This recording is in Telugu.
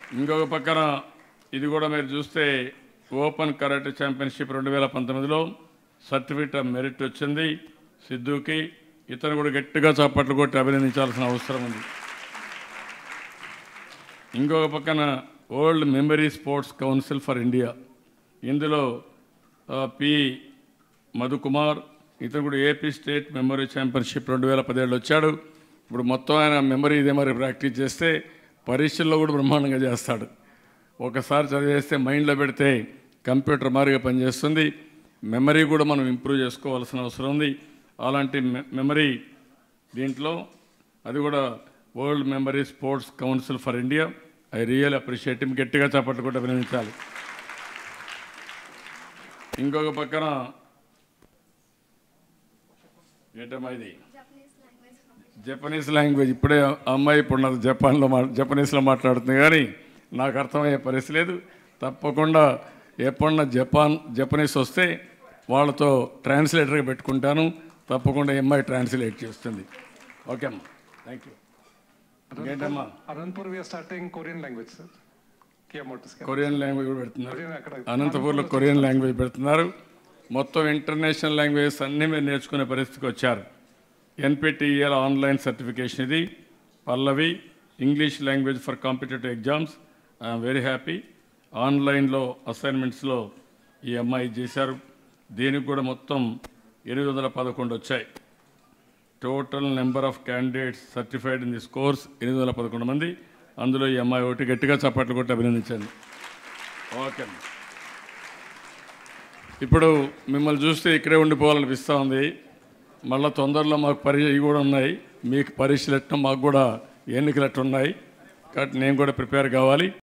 ఇంకొక పక్కన ఇది కూడా మీరు చూస్తే ఓపెన్ కరాటే ఛాంపియన్షిప్ రెండు వేల పంతొమ్మిదిలో సర్టిఫికేట్ ఆఫ్ మెరిట్ వచ్చింది సిద్ధుకి ఇతను కూడా గట్టిగా చప్పట్లు కొట్టి అభినందించాల్సిన అవసరం ఉంది ఇంకొక పక్కన world memory sports council for India ఇందులో ఆ, పి మధుకుమార్ ఇతను కూడా ఏపీ స్టేట్ మెమరీ ఛాంపియన్షిప్ రెండు వేల పదిహేడులో వచ్చాడు ఇప్పుడు మొత్తం ఆయన మెమరీ ఇదే మరి ప్రాక్టీస్ చేస్తే పరీక్షల్లో కూడా బ్రహ్మాండంగా చేస్తాడు ఒకసారి చదివేస్తే మైండ్లో పెడితే కంప్యూటర్ మారిగా పనిచేస్తుంది మెమరీ కూడా మనం ఇంప్రూవ్ చేసుకోవాల్సిన అవసరం ఉంది అలాంటి మె- మెమరీ దీంట్లో అది కూడా world memory sports council for India I real appreciate గట్టిగా చప్పట్లు కూడా అభినందించాలి ఇంకొక పక్కన ఏంటమ్మా ఇది జపనీస్ లాంగ్వేజ్ ఇప్పుడే ఆ అమ్మాయి ఇప్పుడు నాకు జపాన్లో మా జపనీస్లో మాట్లాడుతుంది కానీ నాకు అర్థమయ్యే పరిస్థితి లేదు తప్పకుండా ఎప్పుడన్నా జపాన్ జపనీస్ వస్తే వాళ్ళతో ట్రాన్స్లేటర్గా పెట్టుకుంటాను తప్పకుండా ఈ అమ్మాయి ట్రాన్స్లేట్ చేస్తుంది ఓకే అమ్మా థ్యాంక్ యూ ఇంకేంటమ్మా Anantapur we're starting Korean language sir కియామోటోస్ కొరియన్ లాంగ్వేజ్ కూడా పెడుతున్నారు కొరియన్ అక్కడ అనంతపూర్లో కొరియన్ లాంగ్వేజ్ పెడుతున్నారు మొత్తం ఇంటర్నేషనల్ లాంగ్వేజెస్ అన్నీ మీరు నేర్చుకునే పరిస్థితికి వచ్చారు ఎన్పిటిఈఎల్ ఆన్లైన్ సర్టిఫికేషన్ ఇది Pallavi English language for competitive exams I'm very happy ఆన్లైన్లో అసైన్మెంట్స్లో ఈ అమ్మాయి చేశారు దీనికి కూడా మొత్తం ఎనిమిది వందల పదకొండు వచ్చాయి total number of candidates certified in this course ఎనిమిది వందల పదకొండు మంది అందులో ఈ అమ్మాయి ఒకటి గట్టిగా చప్పట్లు కొట్టి అభినందించండి ఓకే అమ్మ. ఇప్పుడు మిమ్మల్ని చూస్తే ఇక్కడే ఉండిపోవాలనిపిస్తూ ఉంది మళ్ళీ తొందరలో మాకు పరీక్ష ఇవి కూడా ఉన్నాయి మీకు పరీక్షలు ఎట్టడం మాకు కూడా ఎన్నికలు ఎట్టు ఉన్నాయి కాబట్టి నేను కూడా ప్రిపేర్ కావాలి